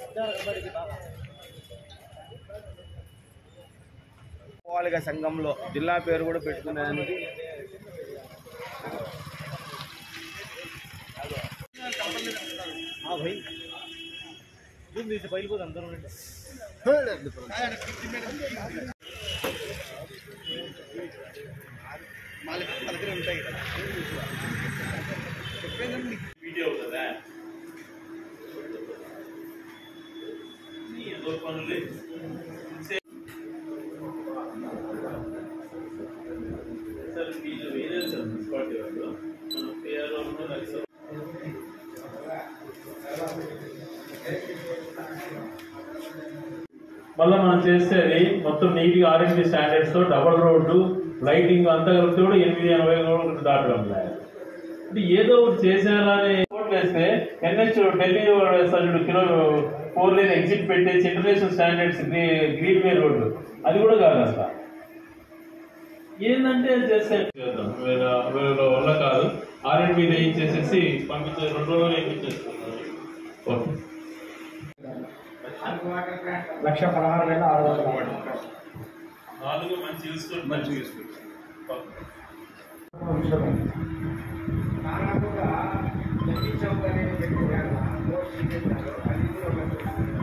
పోవాలిగ సంఘంలో జిల్లా పేరు కూడా పెట్టుకునేదానికి हाँ भाई दूध नीचे पहले को अंदर ఉండండి వీడియో కదా ఏదో పనులే సార్ వీళ్ళు వేరే సార్ మున్సిపాలిటీ వాళ్ళు మన పేరు లక్ష మళ్ళీ మనం చేసేది మొత్తం నీట్గా ఆర్ఎండి స్టాండర్డ్స్ తో డబల్ రోడ్డు లైటింగ్ అంతా కలిపితే కూడా ఎనిమిది ఎనభై కూడా దాటడం లేదు అంటే ఏదో ఒకటి చేసేయాలని ఓట్లు వేస్తే ఎన్హెచ్ ఢిల్లీ సజ్జుడు కిలో ఫోర్ లైన్ ఎగ్జిట్ పెట్టేసి international standards green way road అది కూడా కాదు అసలు ఏంటంటే అది చేస్తే చేద్దాం వీళ్ళ వీళ్ళ వల్ల కాదు ఆర్ఎండ్ మీద ఏం చేసేసి పంపించే రెండు రోజులు వేయించేస్తున్నారు ఓకే లక్ష పదహారు వేల ఆరు వందల నాలుగు మంచి యూస్ఫుల్ మంచి యూస్ఫుల్ నాన్న కూడా లెక్కించాం కానీ